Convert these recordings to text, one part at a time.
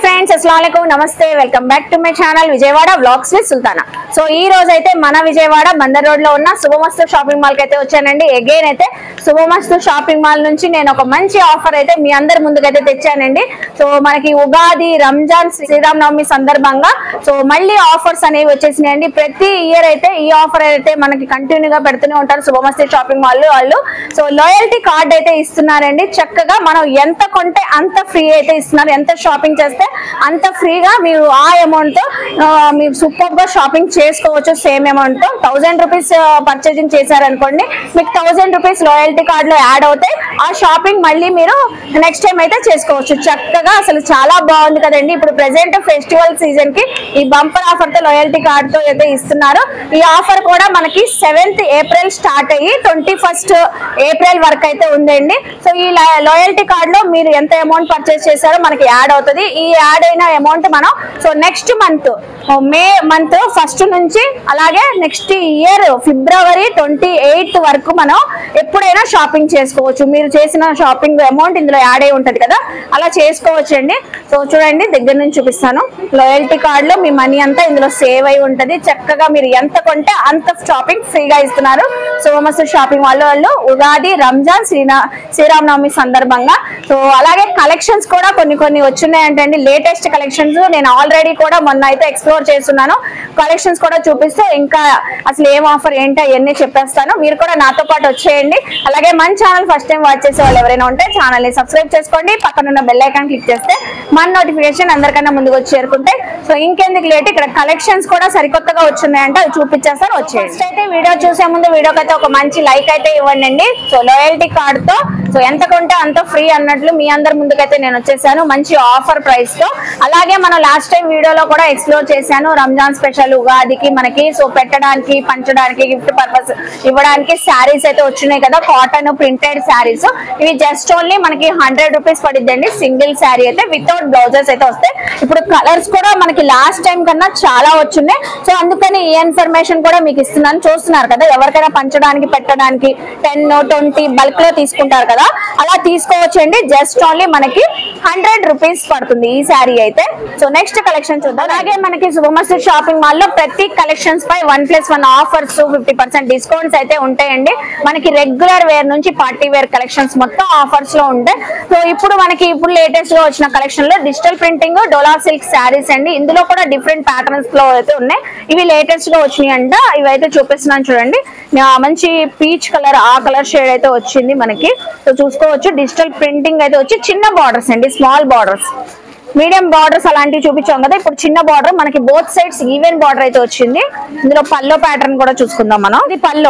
friends అస్సలం నమస్తే welcome back to my channel Vijayawada vlogs with Sultana so ఈ రోజు అయితే మన విజయవాడ బందర్ రోడ్ లో ఉన్న శుభమస్తు షాపింగ్ మాల్ కి అయితే వచ్చానండి అగైన్ అయితే శుభమస్తు షాపింగ్ మాల్ నుంచి నేను ఒక మంచి ఆఫర్ అయితే మీ అందరి ముందుకైతే తెచ్చానండి సో మనకి ఉగాది రంజాన్ శ్రీరామ్ నవమి సందర్భంగా సో మళ్ళీ ఆఫర్స్ అనేవి వచ్చేసినాయండి ప్రతి ఇయర్ అయితే ఈ ఆఫర్ అయితే మనకి కంటిన్యూ గా పెడుతూనే ఉంటారు శుభమస్తు షాపింగ్ మాల్ వాళ్ళు సో లాయల్టీ కార్డ్ అయితే ఇస్తున్నారండి చక్కగా మనం ఎంత కొంటే అంత ఫ్రీ అయితే ఇస్తున్నారు ఎంత షాపింగ్ చేస్తే అంత ఫ్రీగా మీరు ఆ అమౌంట్ తో ఆ, మీరు సూపర్ గా షాపింగ్ చేసుకోవచ్చు సేమ్ అమౌంట్ తో థౌసండ్ రూపీస్ పర్చేసింగ్ చేశారనుకోండి మీకు థౌసండ్ రూపీస్ లాయల్టీ కార్డ్ లో యాడ్ అవుతాయి ఆ షాపింగ్ మళ్ళీ మీరు నెక్స్ట్ టైం అయితే చేసుకోవచ్చు చక్కగా అసలు చాలా బాగుంది కదండి ఇప్పుడు ప్రెసెంట్ ఫెస్టివల్ సీజన్ కి ఈ బంపర్ ఆఫర్ తో లాయల్టీ కార్డ్ తో అయితే ఇస్తున్నారు ఈ ఆఫర్ కూడా మనకి సెవెంత్ ఏప్రిల్ స్టార్ట్ అయ్యి ట్వంటీ ఫస్ట్ ఏప్రిల్ వరకు అయితే ఉందండి సో ఈ లాయల్టీ కార్డ్ లో మీరు ఎంత అమౌంట్ పర్చేస్ చేశారో మనకి యాడ్ అవుతుంది ఈ యాడ్ అయిన అమౌంట్ మనం so next month May month first నుంచి అలాగే next year February twenty eighth వరకు మనం ఎప్పుడైనా షాపింగ్ చేసుకోవచ్చు మీరు చేసిన షాపింగ్ అమౌంట్ ఇందులో యాడ్ అయి ఉంటది కదా అలా చేసుకోవచ్చు అండి సో చూడండి దగ్గర నుంచి చూపిస్తాను లాయల్టీ కార్డ్ లో మీ మనీ అంతా ఇందులో సేవ్ అయి ఉంటది చక్కగా మీరు ఎంత కొంటే అంత షాపింగ్ ఫ్రీగా ఇస్తున్నారు సోమసు షాపింగ్ వాళ్ళు వాళ్ళు ఉగాది రంజాన్ శ్రీనా శ్రీరామనవమి సందర్భంగా సో అలాగే కలెక్షన్స్ కూడా కొన్ని కొన్ని వచ్చున్నాయంటండి లేటెస్ట్ కలెక్షన్స్ నేను ఆల్రెడీ కూడా మొన్న అయితే ఎక్స్ప్లోర్ చేస్తున్నాను కలెక్షన్స్ కూడా చూపిస్తూ ఇంకా అసలు ఏం ఆఫర్ ఏంటో అవన్నీ చెప్పేస్తాను మీరు కూడా నాతో పాటు వచ్చేయండి అలాగే మన ఛానల్ ఫస్ట్ టైం వాచ్ చేసే వాళ్ళు ఎవరైనా ఉంటే ఛానల్ ని సబ్స్క్రైబ్ చేసుకోండి పక్కన ఉన్న బెల్ ఐకాన్ క్లిక్ చేస్తే మన నోటిఫికేషన్ అందరికన్నా ముందుకు వచ్చి చేరుకుంటే సో ఇంకెందుకు లేట్ ఇక్కడ కలెక్షన్స్ కూడా సరికొత్తగా వచ్చున్నాయంటే అవి చూపించేస్తాను వచ్చేయండి ఫస్ట్ అయితే వీడియో చూసే ముందు వీడియోకి అయితే ఒక మంచి లైక్ అయితే ఇవ్వండి సో లాయల్టీ కార్డ్ తో సో ఎంత కొంటే అంత ఫ్రీ అన్నట్లు మీ అందరి ముందుకైతే నేను వచ్చేసాను మంచి ఆఫర్ ప్రైస్ తో అలాగే మనం లాస్ట్ టైం వీడియోలో కూడా ఎక్స్ప్లోర్ చేశాను రంజాన్ స్పెషల్ ఉగాదికి మనకి సో పెట్టడానికి పంచడానికి గిఫ్ట్ పర్పస్ ఇవ్వడానికి శారీస్ అయితే వచ్చినాయి కదా కాటన్ ప్రింటెడ్ శారీస్ ఇవి జస్ట్ ఓన్లీ మనకి హండ్రెడ్ రూపీస్ పడిద్దండి సింగిల్ శారీ అయితే వితౌట్ బ్లౌజెస్ అయితే వస్తాయి ఇప్పుడు కలర్స్ కూడా మనకి లాస్ట్ టైం కన్నా చాలా వచ్చున్నాయి సో అందుకని ఈ ఇన్ఫర్మేషన్ కూడా మీకు ఇస్తున్నాను చూస్తున్నారు కదా ఎవరికైనా పంచడానికి పెట్టడానికి టెన్ ట్వంటీ బల్క్ లో తీసుకుంటారు కదా అలా తీసుకోవచ్చండి జస్ట్ ఓన్లీ మనకి హండ్రెడ్ రూపీస్ పడుతుంది ఈ శారీ అయితే సో నెక్స్ట్ కలెక్షన్ చూద్దాం అలాగే మనకి శుభమస్తు షాపింగ్ మాల్ లో ప్రతి కలెక్షన్స్ పై one plus one offers fifty percent discounts అయితే ఉంటాయండి మనకి రెగ్యులర్ వేర్ నుంచి పార్టీ వేర్ కలెక్షన్స్ మొత్తం ఆఫర్స్ లో ఉంటాయి సో ఇప్పుడు మనకి ఇప్పుడు లేటెస్ట్ గా వచ్చిన కలెక్షన్ లో digital printing Dola silk saris అండి ఇందులో కూడా డిఫరెంట్ ప్యాటర్న్స్ లో అయితే ఉన్నాయి ఇవి లేటెస్ట్ గా వచ్చినాయి అంట ఇవి అయితే చూపిస్తున్నాను చూడండి ఆ, మంచి పీచ్ కలర్ ఆ కలర్ షేడ్ అయితే వచ్చింది మనకి సో చూసుకోవచ్చు డిజిటల్ ప్రింటింగ్ అయితే వచ్చి చిన్న బార్డర్స్ అండి స్మాల్ బార్డర్స్ మీడియం బార్డర్స్ అలాంటివి చూపించాం కదా ఇప్పుడు చిన్న బార్డర్ మనకి బోత్ సైడ్స్ ఈవెన్ బార్డర్ అయితే వచ్చింది ఇందులో పల్లో ప్యాటర్న్ కూడా చూసుకుందాం మనం ఇది పల్లో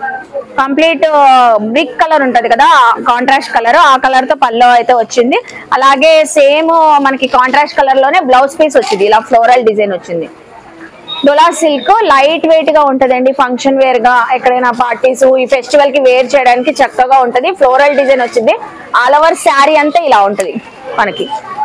కంప్లీట్ బ్రిక్ కలర్ ఉంటది కదా కాంట్రాస్ట్ కలర్ ఆ కలర్ తో పల్లో అయితే వచ్చింది అలాగే సేమ్ మనకి కాంట్రాస్ట్ కలర్ లోనే బ్లౌజ్ పీస్ వచ్చింది ఇలా ఫ్లోరల్ డిజైన్ వచ్చింది డొలా సిల్క్ లైట్ వెయిట్ గా ఉంటదండి ఫంక్షన్ వేర్ గా ఎక్కడైనా పార్టీస్ ఈ ఫెస్టివల్ కి వేర్ చేయడానికి చక్కగా ఉంటది ఫ్లోరల్ డిజైన్ వచ్చింది ఆల్ ఓవర్ శారీ అంతా ఇలా ఉంటది మనకి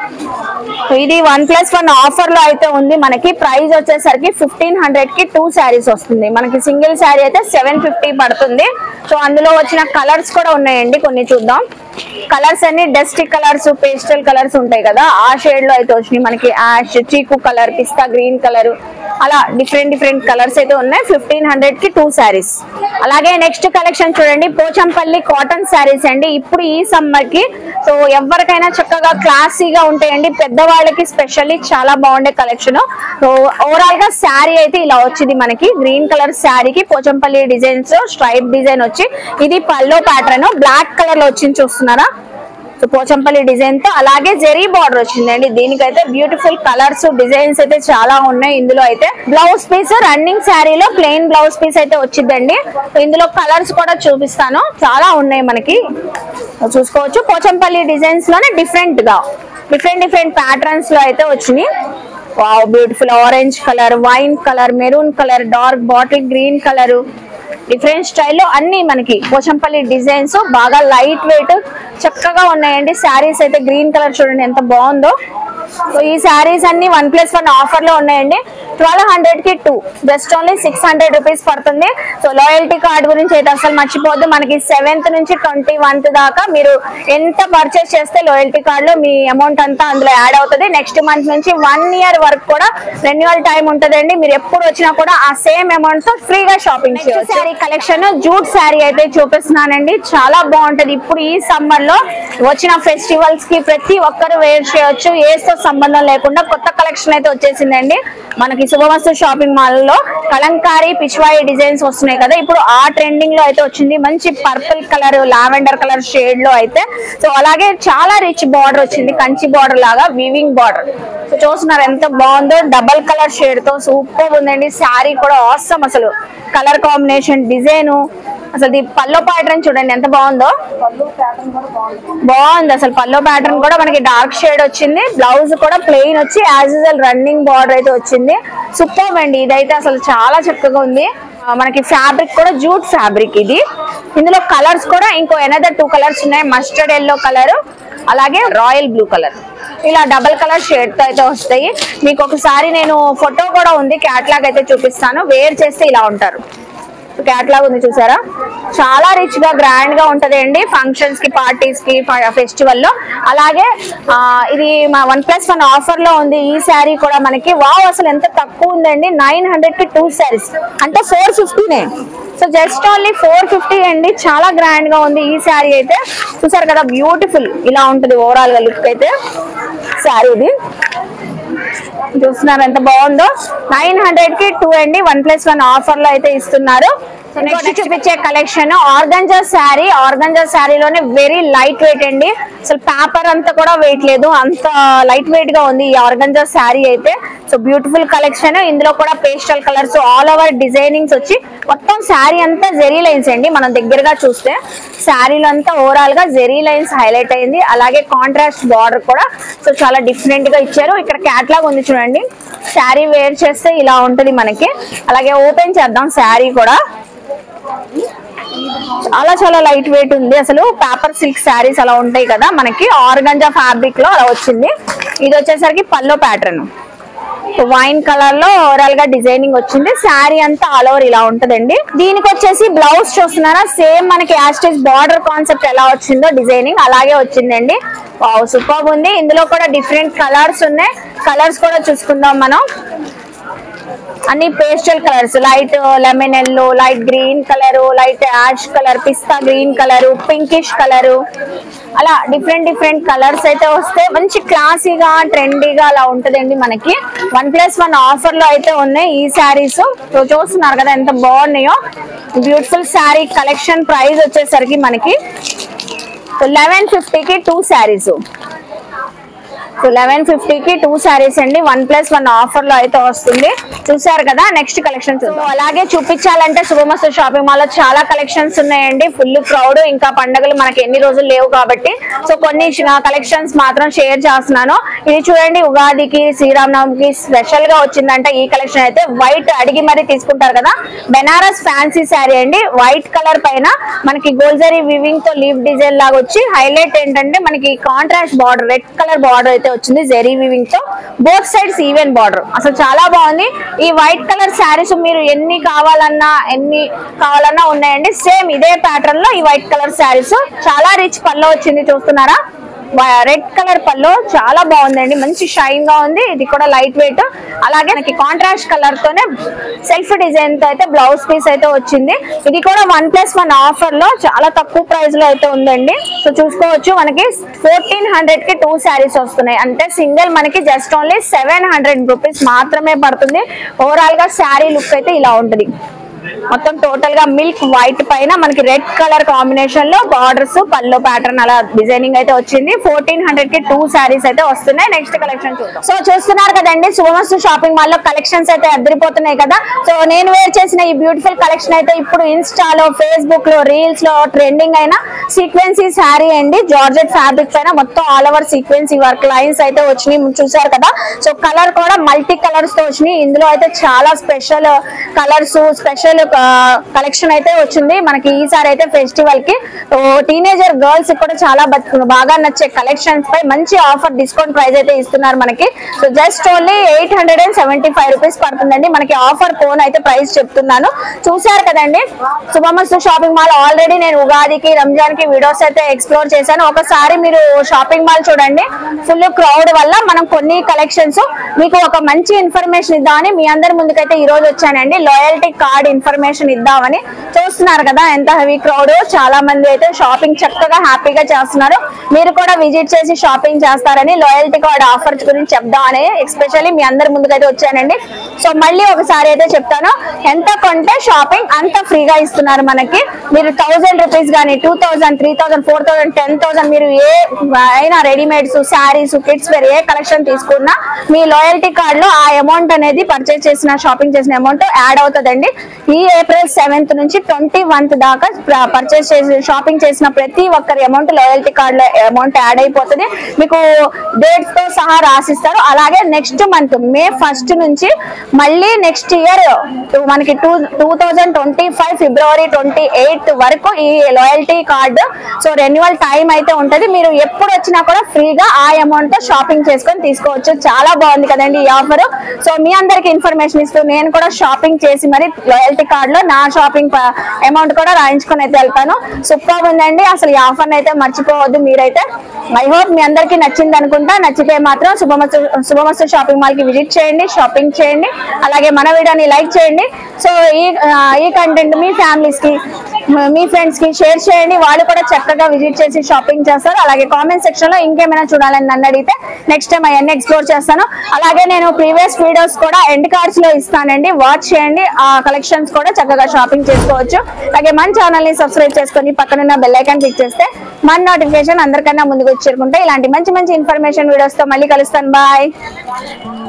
సో ఇది వన్ ప్లస్ వన్ ఆఫర్ లో అయితే ఉంది మనకి ప్రైస్ వచ్చేసరికి ఫిఫ్టీన్ హండ్రెడ్ కి టూ శారీస్ వస్తుంది మనకి సింగిల్ శారీ అయితే సెవెన్ ఫిఫ్టీ పడుతుంది సో అందులో వచ్చిన కలర్స్ కూడా ఉన్నాయండి కొన్ని చూద్దాం కలర్స్ అన్ని డస్టీ కలర్స్ పేస్టల్ కలర్స్ ఉంటాయి కదా ఆ షేడ్ లో అయితే వచ్చినాయి మనకి యాష్ చీకు కలర్ పిస్తా గ్రీన్ కలర్ అలా డిఫరెంట్ డిఫరెంట్ కలర్స్ అయితే ఉన్నాయి ఫిఫ్టీన్ హండ్రెడ్ కి టూ శారీస్ అలాగే నెక్స్ట్ కలెక్షన్ చూడండి పోచంపల్లి కాటన్ శారీస్ అండి ఇప్పుడు ఈ సమ్మర్ కి సో ఎవరికైనా చక్కగా క్లాసీగా ఉంటాయండి పెద్దవాళ్ళకి స్పెషల్లీ చాలా బాగుండే కలెక్షన్ సో ఓవరాల్ గా శారీ అయితే ఇలా వచ్చింది మనకి గ్రీన్ కలర్ శారీకి పోచంపల్లి డిజైన్స్ స్ట్రైప్ డిజైన్ వచ్చి ఇది పల్లో ప్యాటర్న్ బ్లాక్ కలర్ లో వచ్చింది చూస్తున్నారా సో పోచంపల్లి డిజైన్ తో అలాగే జెరీ బార్డర్ వచ్చిందండి దీనికైతే బ్యూటిఫుల్ కలర్స్ డిజైన్స్ అయితే చాలా ఉన్నాయి ఇందులో అయితే బ్లౌజ్ పీస్ రన్నింగ్ శారీలో ప్లెయిన్ బ్లౌజ్ పీస్ అయితే వచ్చిందండి సో ఇందులో కలర్స్ కూడా చూపిస్తాను చాలా ఉన్నాయి మనకి సో చూసుకోవచ్చు పోచంపల్లి డిజైన్స్ లోనే డిఫరెంట్ గా డిఫరెంట్ డిఫరెంట్ ప్యాటర్న్స్ లో అయితే వచ్చినాయి wow beautiful orange colour wine colour maroon colour dark bottle green colour different స్టైల్లో అన్ని మనకి పోచంపల్లి డిజైన్స్ బాగా లైట్ వెయిట్ చక్కగా ఉన్నాయండి శారీస్ అయితే గ్రీన్ కలర్ చూడండి ఎంత బాగుందో సో ఈ శారీస్ అన్ని వన్ ప్లస్ వన్ ఆఫర్ లో ఉన్నాయండి ట్వెల్వ్ హండ్రెడ్ కి two just only six hundred rupees పడుతుంది సో లాయల్టీ కార్డ్ గురించి అయితే అసలు మర్చిపోద్దు మనకి సెవెంత్ నుంచి ట్వంటీ వన్త్ దాకా మీరు ఎంత పర్చేస్ చేస్తే లాయల్టీ కార్డ్ లో మీ అమౌంట్ అంతా అందులో యాడ్ అవుతుంది నెక్స్ట్ మంత్ నుంచి వన్ ఇయర్ వరకు కూడా రెన్యువల్ టైం ఉంటుందండి మీరు ఎప్పుడు వచ్చినా కూడా ఆ సేమ్ అమౌంట్ తో ఫ్రీగా షాపింగ్ చేయొచ్చు శారీ కలెక్షన్ జూట్ శారీ అయితే చూపిస్తున్నానండి చాలా బాగుంటది ఇప్పుడు ఈ సమ్మర్ లో వచ్చిన ఫెస్టివల్స్ కి ప్రతి ఒక్కరు వేర్ చేయొచ్చు ఏస్తో సంబంధం లేకుండా కొత్త కలెక్షన్ అయితే వచ్చేసిందండి మనకి శుభమస్తు షాపింగ్ మాల్ లో కలంకారీ పిచ్వాయి డిజైన్స్ వస్తున్నాయి కదా ఇప్పుడు ఆ ట్రెండింగ్ లో అయితే వచ్చింది మంచి purple colour lavender colour shade లో అయితే సో అలాగే చాలా రిచ్ బార్డర్ వచ్చింది కంచి బార్డర్ లాగా వీవింగ్ బార్డర్ సో చూస్తున్నారు ఎంత బాగుందో డబల్ కలర్ షేడ్ తో సూపర్ ఉందండి శారీ కూడా అవసరం అసలు కలర్ కాంబినేషన్ డిజైన్ అసలు ఇది పల్లో ప్యాటర్న్ చూడండి ఎంత బాగుందో బాగుంది అసలు పల్లో ప్యాటర్న్ కూడా మనకి డార్క్ షేడ్ వచ్చింది బ్లౌజ్ కూడా ప్లెయిన్ వచ్చి యాజ్ యూజువల్ రన్నింగ్ బార్డర్ అయితే వచ్చింది సూపర్ అండి ఇదైతే అసలు చాలా చక్కగా ఉంది ఆ, మనకి ఫ్యాబ్రిక్ కూడా జూట్ ఫ్యాబ్రిక్ ఇది ఇందులో కలర్స్ కూడా ఇంకో ఎనదర్ టూ కలర్స్ ఉన్నాయి మస్టర్డ్ ఎల్లో కలర్ అలాగే రాయల్ బ్లూ కలర్ ఇలా డబల్ కలర్ షేడ్ తో అయితే వస్తాయి మీకు ఒకసారి నేను ఫోటో కూడా ఉంది క్యాట్లాగ్ అయితే చూపిస్తాను వేర్ చేస్తే ఇలా ఉంటారు క్యాట్లాగ్ ఉంది చూసారా చాలా రిచ్ గా గ్రాండ్ గా ఉంటది అండి ఫంక్షన్స్ కి పార్టీస్ కి ఫెస్టివల్ లో అలాగే ఆ, ఇది మా వన్ ప్లస్ వన్ ఆఫర్ లో ఉంది ఈ శారీ కూడా మనకి వావ్ అసలు ఎంత తక్కువ ఉందండి నైన్ హండ్రెడ్ కి టూ శారీస్ అంటే ఫోర్ ఫిఫ్టీనే so just only four fifty అండి చాలా గ్రాండ్ గా ఉంది ఈ శారీ అయితే చూసారు కదా బ్యూటిఫుల్ ఇలా ఉంటది ఓవరాల్ గా లుక్ అయితే శారీ ఇది చూస్తున్నారు ఎంత బాగుందో నైన్ హండ్రెడ్ కి టూ అండి వన్ ప్లస్ వన్ ఆఫర్ లో అయితే ఇస్తున్నారు నెక్స్ట్ చూపించే కలెక్షన్ ఆర్గంజా శారీ ఆర్గంజా శారీలోనే వెరీ లైట్ వెయిట్ అండి అసలు పేపర్ అంతా కూడా వెయిట్ లేదు అంత లైట్ వెయిట్ గా ఉంది ఈ ఆర్గంజా శారీ అయితే సో బ్యూటిఫుల్ కలెక్షన్ ఇందులో కూడా pastel colours all over designings వచ్చి మొత్తం శారీ అంతా జెరీ లైన్స్ అండి మనం దగ్గరగా చూస్తే శారీలో అంతా ఓవరాల్ గా జెరీ లైన్స్ హైలైట్ అయింది అలాగే కాంట్రాస్ట్ బార్డర్ కూడా సో చాలా డిఫరెంట్ గా ఇచ్చారు ఇక్కడ క్యాట్లాగ్ ఉంది చూడండి శారీ వేర్ చేస్తే ఇలా ఉంటది మనకి అలాగే ఓపెన్ చేద్దాం శారీ కూడా చాలా చాలా లైట్ వెయిట్ ఉంది అసలు పేపర్ సిల్క్ శారీస్ అలా ఉంటాయి కదా మనకి ఆర్గంజా ఫ్యాబ్రిక్ లో అలా వచ్చింది ఇది వచ్చేసరికి పల్లో ప్యాటర్న్ వైన్ కలర్ లో ఓవరాల్ గా డిజైనింగ్ వచ్చింది శారీ అంతా ఆల్ ఓవర్ ఇలా ఉంటదండి దీనికి వచ్చేసి బ్లౌజ్ చూస్తున్నారా సేమ్ మనకి యాస్టేజ్ బార్డర్ కాన్సెప్ట్ ఎలా వచ్చిందో డిజైనింగ్ అలాగే వచ్చిందండి వావ్ సూపర్ ఉంది ఇందులో కూడా డిఫరెంట్ కలర్స్ ఉన్నాయి కలర్స్ కూడా చూసుకుందాం మనం అన్ని pastel colours light lemon yellow light green colour light ash colour పిస్తా గ్రీన్ కలర్ పింకిష్ కలర్ అలా డిఫరెంట్ డిఫరెంట్ కలర్స్ అయితే వస్తే మంచి క్లాసీగా ట్రెండీగా అలా ఉంటదండి మనకి వన్ ప్లస్ వన్ ఆఫర్ లో అయితే ఉన్నాయి ఈ శారీస్ చూస్తున్నారు కదా ఎంత బాగున్నాయో బ్యూటిఫుల్ శారీ కలెక్షన్ ప్రైస్ వచ్చేసరికి మనకి లెవెన్ ఫిఫ్టీకి టూ శారీస్ సో లెవెన్ ఫిఫ్టీకి టూ శారీస్ అండి వన్ ప్లస్ వన్ ఆఫర్ లో అయితే వస్తుంది చూసారు కదా నెక్స్ట్ కలెక్షన్ చూద్దాం అలాగే చూపించాలంటే శుభమస్తు షాపింగ్ మాల్ లో చాలా కలెక్షన్స్ ఉన్నాయండి ఫుల్ క్రౌడ్ ఇంకా పండగలు మనకి ఎన్ని రోజులు లేవు కాబట్టి సో కొన్ని కలెక్షన్స్ మాత్రం షేర్ చేస్తున్నాను ఇది చూడండి ఉగాదికి శ్రీరామనవమికి స్పెషల్ గా వచ్చిందంటే ఈ కలెక్షన్ అయితే వైట్ అడిగి మరీ తీసుకుంటారు కదా బెనారస్ ఫ్యాన్సీ శారీ అండి వైట్ కలర్ పైన మనకి గోల్జరీ వివింగ్ తో లీవ్ డిజైన్ లాగా వచ్చి హైలైట్ ఏంటంటే మనకి contrast border red colour border అయితే వచ్చింది జెరీ వివింగ్ తో బోత్ సైడ్స్ ఈవెన్ బార్డర్ అసలు చాలా బాగుంది ఈ వైట్ కలర్ శారీస్ మీరు ఎన్ని కావాలన్నా ఎన్ని కావాలన్నా ఉన్నాయండి సేమ్ ఇదే ప్యాటర్న్ లో ఈ వైట్ కలర్ శారీస్ చాలా రిచ్ పల్లో వచ్చింది చూస్తున్నారా రెడ్ కలర్ పల్లో చాలా బాగుందండి మంచి షైన్ గా ఉంది ఇది కూడా లైట్ వెయిట్ అలాగే మనకి కాంట్రాస్ట్ కలర్ తోనే సెల్ఫ్ డిజైన్ తో అయితే బ్లౌజ్ పీస్ అయితే వచ్చింది ఇది కూడా వన్ ప్లస్ వన్ ఆఫర్ లో చాలా తక్కువ ప్రైస్ లో అయితే ఉందండి సో చూసుకోవచ్చు మనకి ఫోర్టీన్ హండ్రెడ్ కి టూ శారీస్ వస్తున్నాయి అంటే సింగిల్ మనకి just only seven hundred rupees మాత్రమే పడుతుంది ఓవరాల్ గా శారీ లుక్ అయితే ఇలా ఉంటుంది మొత్తం టోటల్ గా మిల్క్ వైట్ పైన మనకి రెడ్ కలర్ కాంబినేషన్ లో బార్డర్స్ పల్లో ప్యాటర్న్ అలా డిజైనింగ్ అయితే వచ్చింది ఫోర్టీన్ హండ్రెడ్ కి టూ శారీస్ అయితే వస్తున్నాయి నెక్స్ట్ కలెక్షన్ చూద్దాం సో చూస్తున్నారు కదండి శుభమస్తు షాపింగ్ మాల్ లో కలెక్షన్స్ అయితే అదిరిపోతున్నాయి కదా సో నేను వేర్ చేసిన ఈ బ్యూటిఫుల్ కలెక్షన్ అయితే ఇప్పుడు ఇన్స్టాలో ఫేస్బుక్ లో రీల్స్ లో ట్రెండింగ్ అయిన సీక్వెన్సీ శారీ అండి జార్జెట్ ఫ్యాబ్రిక్ పైన మొత్తం all over sequins work lines అయితే వచ్చినాయి మీరు చూసారు కదా సో కలర్ కూడా మల్టీ కలర్స్ తో వచ్చినాయి ఇందులో అయితే చాలా స్పెషల్ కలర్స్ స్పెషల్ కలెక్షన్ అయితే వచ్చింది మనకి ఈసారి అయితే ఫెస్టివల్ కి టీనేజర్ గర్ల్స్ కూడా చాలా బ- బాగా నచ్చే కలెక్షన్స్ పై మంచి ఆఫర్ డిస్కౌంట్ ప్రైస్ అయితే ఇస్తున్నారు మనకి so just only eight hundred and seventy five rupees పడుతుందండి మనకి ఆఫర్ కోన్ అయితే ప్రైస్ చెప్తున్నాను చూసారు కదండి శుభమస్తు షాపింగ్ మాల్ ఆల్రెడీ నేను ఉగాదికి రంజాన్ కి వీడియోస్ అయితే ఎక్స్ప్లోర్ చేశాను ఒకసారి మీరు షాపింగ్ మాల్ చూడండి ఫుల్ క్రౌడ్ వల్ల మనం కొన్ని కలెక్షన్స్ మీకు ఒక మంచి ఇన్ఫర్మేషన్ ఇద్దామని మీ అందరి ముందుకైతే ఈ రోజు వచ్చానండి లాయల్టీ కార్డ్ ఇన్ఫర్మేషన్ ఇద్దామని చూస్తున్నారు కదా ఎంత హెవీ క్రౌడ్ చాలా మంది అయితే షాపింగ్ చక్కగా హ్యాపీగా చేస్తున్నారు మీరు కూడా విజిట్ చేసి షాపింగ్ చేస్తారని లాయల్టీ కార్డ్ ఆఫర్స్ గురించి చెప్దామని ఎస్పెషల్లీ మీ అందరి ముందుకైతే వచ్చానండి సో మళ్ళీ ఒకసారి అయితే చెప్తాను ఎంత కొంటే షాపింగ్ అంత ఫ్రీగా ఇస్తున్నారు మనకి మీరు థౌసండ్ రూపీస్ కానీ two thousand three thousand four thousand ten thousand మీరు ఏ అయినా రెడీమేడ్స్ శారీస్ కిడ్స్ వేర్ ఏ కలెక్షన్ తీసుకున్నా మీ లాయల్టీ కార్డ్ లో ఆ అమౌంట్ అనేది పర్చేస్ చేసిన షాపింగ్ చేసిన అమౌంట్ యాడ్ అవుతుందండి ఈ ఏప్రిల్ సెవెంత్ నుంచి ట్వంటీ వన్త్ దాకా పర్చేస్ చేసి షాపింగ్ చేసిన ప్రతి ఒక్కరి అమౌంట్ లాయల్టీ కార్డ్ లో అమౌంట్ యాడ్ అయిపోతుంది మీకు డేట్స్ తో సహా రాసిస్తారు అలాగే నెక్స్ట్ మంత్ మే ఫస్ట్ నుంచి మళ్ళీ నెక్స్ట్ ఇయర్ మనకి two two thousand twenty five ఫిబ్రవరి ట్వంటీ ఎయిత్ వరకు ఈ loyalty card so renewal time అయితే ఉంటది మీరు ఎప్పుడు వచ్చినా కూడా ఫ్రీగా ఆ అమౌంట్ తో షాపింగ్ చేసుకొని తీసుకోవచ్చు చాలా బాగుంది కదండి ఈ ఆఫర్ సో మీ అందరికి ఇన్ఫర్మేషన్ ఇస్తూ నేను కూడా షాపింగ్ చేసి మరి లాయల్టీ కార్డ్ లో నా షాపింగ్ అమౌంట్ కూడా రాయించుకొని అయితే వెళ్తాను సూపర్ ఉందండి అసలు ఈ ఆఫర్ అయితే మర్చిపోవద్దు మీరైతే ఐ హోప్ మీ అందరికి నచ్చింది అనుకుంటా నచ్చితే మాత్రం శుభమస్తు శుభమస్తు షాపింగ్ మాల్ కి విజిట్ చేయండి షాపింగ్ చేయండి అలాగే మన వీడియోని లైక్ చేయండి సో ఈ ఆ, ఈ కంటెంట్ మీ ఫ్యామిలీస్ కి మ- మీ ఫ్రెండ్స్ కి షేర్ చేయండి వాళ్ళు కూడా చక్కగా విజిట్ చేసి షాపింగ్ చేస్తారు అలాగే కామెంట్ సెక్షన్ లో ఇంకేమైనా చూడాలని నన్ను అడిగితే నెక్స్ట్ టైం అవన్నీ ఎక్స్ప్లోర్ చేస్తాను అలాగే నేను ప్రీవియస్ వీడియోస్ కూడా ఎండ్ కార్డ్స్ లో ఇస్తానండి వాచ్ చేయండి ఆ కలెక్షన్స్ కూడా చక్కగా షాపింగ్ చేసుకోవచ్చు అలాగే మన ఛానల్ ని సబ్స్క్రైబ్ చేసుకొని పక్కనున్న బెల్ ఐకాన్ క్లిక్ చేస్తే మన నోటిఫికేషన్ అందరికన్నా ముందుకు వచ్చి చేరుకుంటే ఇలాంటి మంచి మంచి ఇన్ఫర్మేషన్ వీడియోస్ తో మళ్ళీ కలుస్తాను బాయ్